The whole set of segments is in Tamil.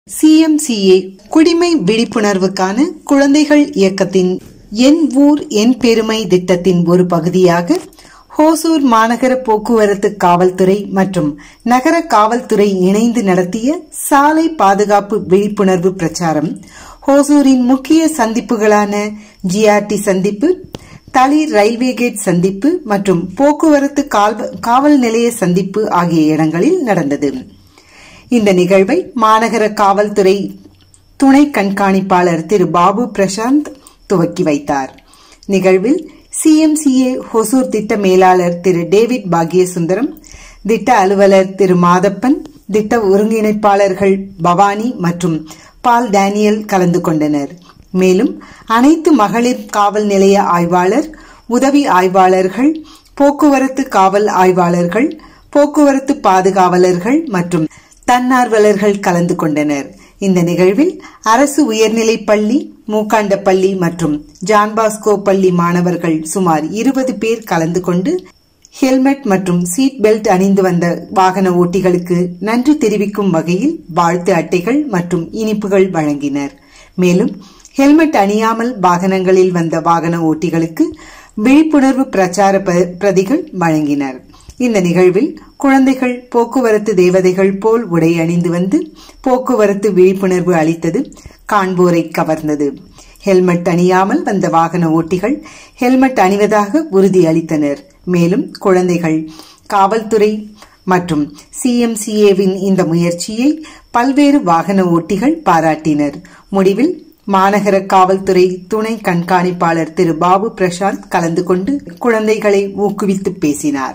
சிஎம்சிஏ குடிமை விழிப்புணர்வுக்கான குழந்தைகள் இயக்கத்தின் என் ஊர் என் பெருமை திட்டத்தின் ஒரு பகுதியாக ஹோசூர் மாநகர போக்குவரத்து காவல்துறை மற்றும் நகர காவல்துறை இணைந்து நடத்திய சாலை பாதுகாப்பு விழிப்புணர்வு பிரச்சாரம் ஹோசூரின் முக்கிய சந்திப்புகளான ஜிஆர்டி சந்திப்பு தளி ரயில்வே கேட் சந்திப்பு மற்றும் போக்குவரத்து காவல் நிலைய சந்திப்பு ஆகிய இடங்களில் நடந்தது இந்த நிகழ்வை மாநகர காவல்துறை துணை கண்காணிப்பாளர் திரு பாபு பிரசாந்த் துவக்கி வைத்தார் நிகழ்வில் சிஎம்சிஏ ஹொசூர் திட்ட மேலாளர் திரு டேவிட் பாக்யசுந்தரம் திட்ட அலுவலர் திரு மாதப்பன் திட்ட ஒருங்கிணைப்பாளர்கள் பவானி மற்றும் பால் டேனியல் கலந்து கொண்டனர் மேலும் அனைத்து மகளிர் காவல் நிலைய ஆய்வாளர் உதவி ஆய்வாளர்கள் போக்குவரத்து காவல் ஆய்வாளர்கள் போக்குவரத்து பாதுகாவலர்கள் மற்றும் தன்னார்வலர்கள் கலந்து கொண்டனர் இந்த நிகழ்வில் அரசு உயர்நிலைப் பள்ளி மூக்காண்டப்பள்ளி மற்றும் ஜான்பாஸ்கோ பள்ளி மாணவர்கள் சுமார் இருபது பேர் கலந்து கொண்டு ஹெல்மெட் மற்றும் சீட் பெல்ட் அணிந்து வந்த வாகன ஓட்டிகளுக்கு நன்றி தெரிவிக்கும் வகையில் வாழ்த்து அட்டைகள் மற்றும் இனிப்புகள் வழங்கினர் மேலும் ஹெல்மெட் அணியாமல் வாகனங்களில் வந்த வாகன ஓட்டிகளுக்கு விழிப்புணர்வு பிரச்சார பிரதிகள் வழங்கினர் இந்த நிகழ்வில் குழந்தைகள் போக்குவரத்து தேவதைகள் போல் உடை அணிந்து வந்து போக்குவரத்து விழிப்புணர்வு அளித்தது காண்போரை கவர்ந்தது ஹெல்மெட் அணியாமல் வந்த வாகன ஓட்டிகள் ஹெல்மெட் அணிவதாக உறுதி அளித்தனர் மேலும் குழந்தைகள் காவல்துறை மற்றும் சிஎம்சிஏவின் இந்த முயற்சியை பல்வேறு வாகன ஓட்டிகள் பாராட்டினர் முடிவில் மாநகர காவல்துறை துணை கண்காணிப்பாளர் திரு பாபு பிரசாந்த் கலந்து கொண்டு குழந்தைகளை ஊக்குவித்து பேசினார்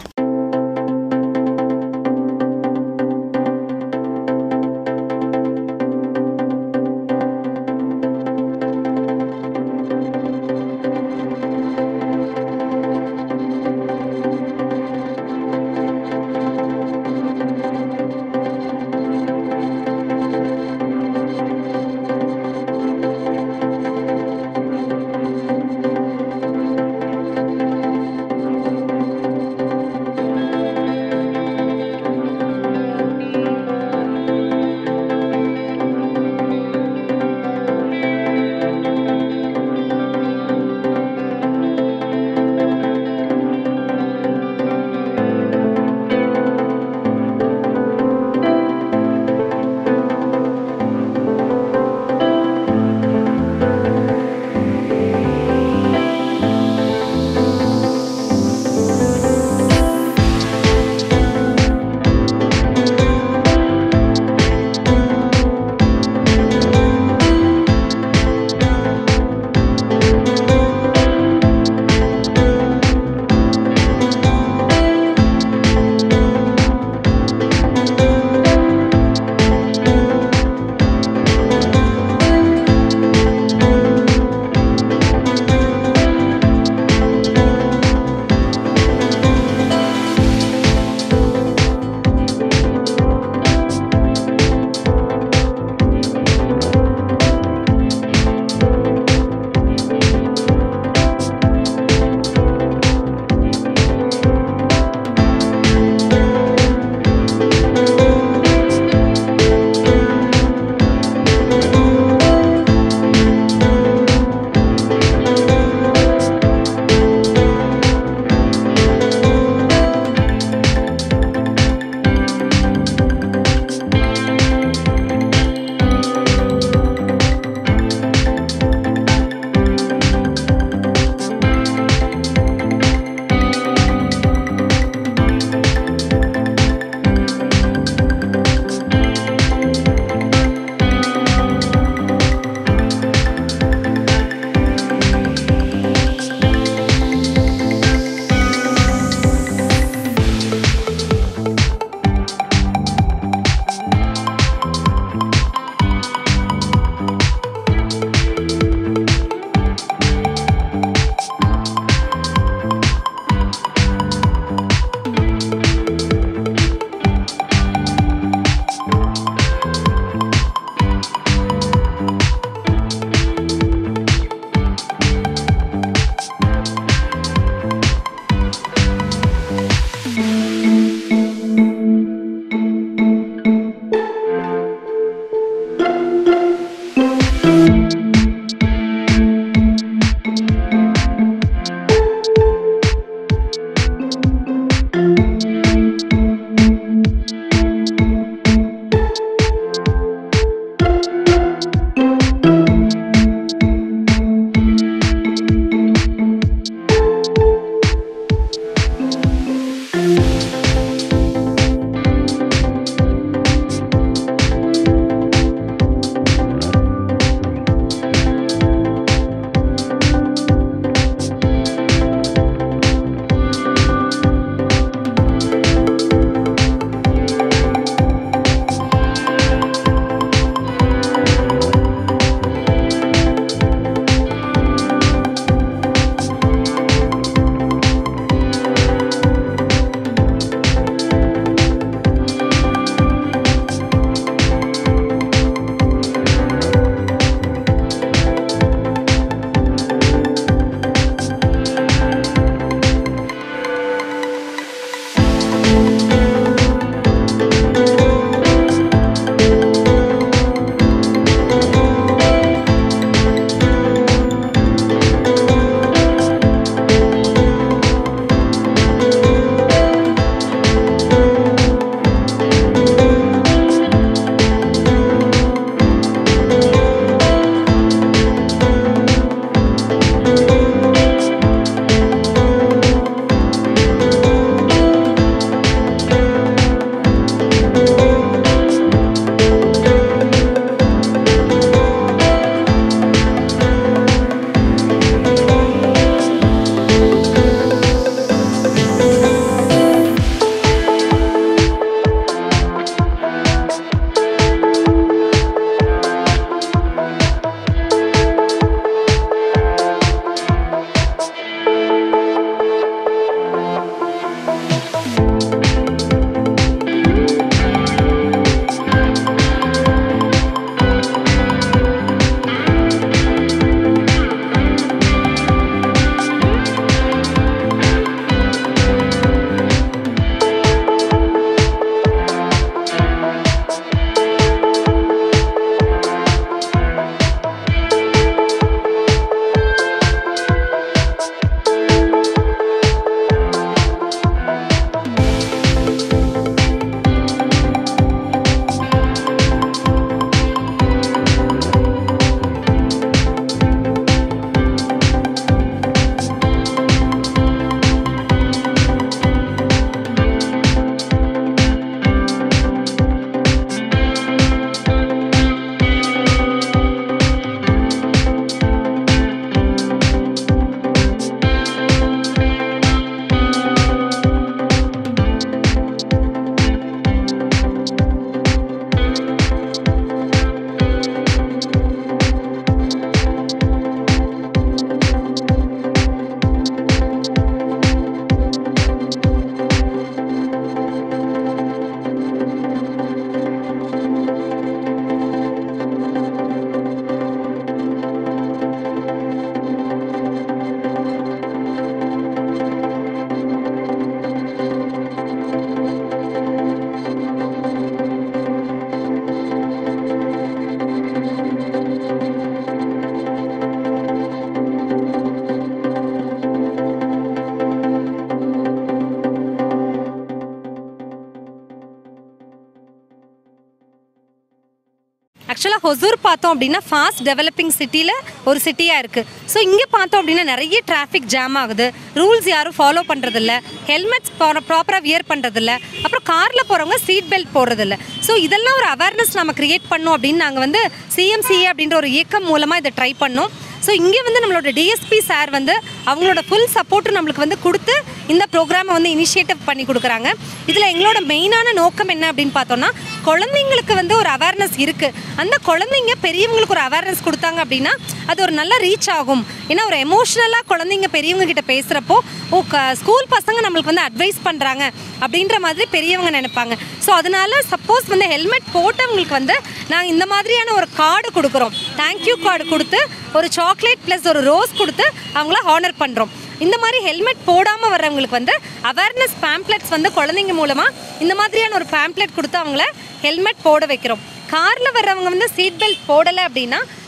ஆக்சுவலாக ஹொசூர் பார்த்தோம் அப்படின்னா ஃபாஸ்ட் டெவலப்பிங் சிட்டியில் ஒரு சிட்டியாக இருக்குது ஸோ இங்கே பார்த்தோம் அப்படின்னா நிறைய டிராஃபிக் ஜாம் ஆகுது ரூல்ஸ் யாரும் ஃபாலோ பண்ணுறதில்ல ஹெல்மெட்ஸ் ப்ராப்பராக வியர் பண்ணுறதில்ல அப்புறம் காரில் போகிறவங்க சீட் பெல்ட் போடுறதில்ல ஸோ இதெல்லாம் ஒரு அவேர்னஸ் நம்ம கிரியேட் பண்ணோம் அப்படின்னு நாங்கள் வந்து சிஎம்சிஏ அப்படின்ற ஒரு இயக்கம் மூலமாக இதை ட்ரை பண்ணோம் ஸோ இங்கே வந்து நம்மளோட டிஎஸ்பி சார் வந்து அவங்களோட ஃபுல் சப்போர்ட்டும் நம்மளுக்கு வந்து கொடுத்து இந்த ப்ரோக்ராமை வந்து இனிஷியேட்டிவ் பண்ணி கொடுக்குறாங்க இதில் எங்களோட மெயினான நோக்கம் என்ன அப்படின்னு பார்த்தோம்னா குழந்தைங்களுக்கு வந்து ஒரு அவேர்னஸ் இருக்குது அந்த குழந்தைங்க பெரியவங்களுக்கு ஒரு அவேர்னஸ் கொடுத்தாங்க அப்படின்னா அது ஒரு நல்ல ரீச் ஆகும் ஏன்னா ஒரு எமோஷ்னலாக குழந்தைங்க பெரியவங்க கிட்ட பேசுகிறப்போ ஓ க ஸ்கூல் பசங்க நம்மளுக்கு வந்து அட்வைஸ் பண்ணுறாங்க அப்படின்ற மாதிரி பெரியவங்க நினைப்பாங்க ஸோ அதனால சப்போஸ் வந்து ஹெல்மெட் போட்டவங்களுக்கு வந்து நாங்கள் இந்த மாதிரியான ஒரு கார்டு கொடுக்குறோம் தேங்க்யூ கார்டு கொடுத்து ஒரு சாக்லேட் ப்ளஸ் ஒரு ரோஸ் கொடுத்து அவங்கள ஹானர் பண்ணுறோம் இந்த மாதிரி ஹெல்மெட் போடாமல் வர்றவங்களுக்கு வந்து அவேர்னஸ் பேம்ப்ளெட்ஸ் வந்து குழந்தைங்க மூலமாக இந்த மாதிரியான ஒரு பேம்ப்ளெட் கொடுத்து அவங்கள ஹெல்மெட் போட வைக்கிறோம் காரில் வர்றவங்க வந்து சீட் பெல்ட் போடலை அப்படின்னா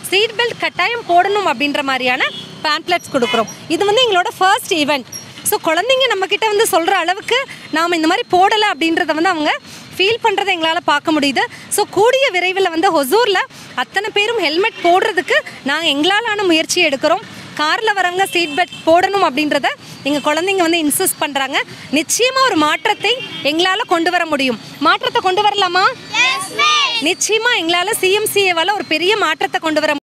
சீட் பெல்ட் கட்டாயம் போடணும் அப்படின்ற மாதிரியான பேம்ப்ளெட்ஸ் கொடுக்குறோம் இது வந்து எங்களோட ஃபர்ஸ்ட் ஈவெண்ட் ஸோ குழந்தைங்க நம்மக்கிட்ட வந்து சொல்கிற அளவுக்கு நாம் இந்த மாதிரி போடலை அப்படின்றத வந்து அவங்க ஃபீல் பண்ணுறதை எங்களால் பார்க்க முடியுது ஸோ கூடிய விரைவில் வந்து ஹொசூரில் அத்தனை பேரும் ஹெல்மெட் போடுறதுக்கு நாங்கள் எங்களாலான முயற்சி எடுக்கிறோம் காரில் வரவங்க சீட் பெல்ட் போடணும் அப்படின்றத எங்கள் குழந்தைங்க வந்து இன்சிஸ்ட் பண்ணுறாங்க நிச்சயமாக ஒரு மாற்றத்தை எங்களால் கொண்டு வர முடியும் மாற்றத்தை கொண்டு வரலாமா நிச்சயமாக எங்களால் சிஎம்சிஏவால் ஒரு பெரிய மாற்றத்தை கொண்டு வர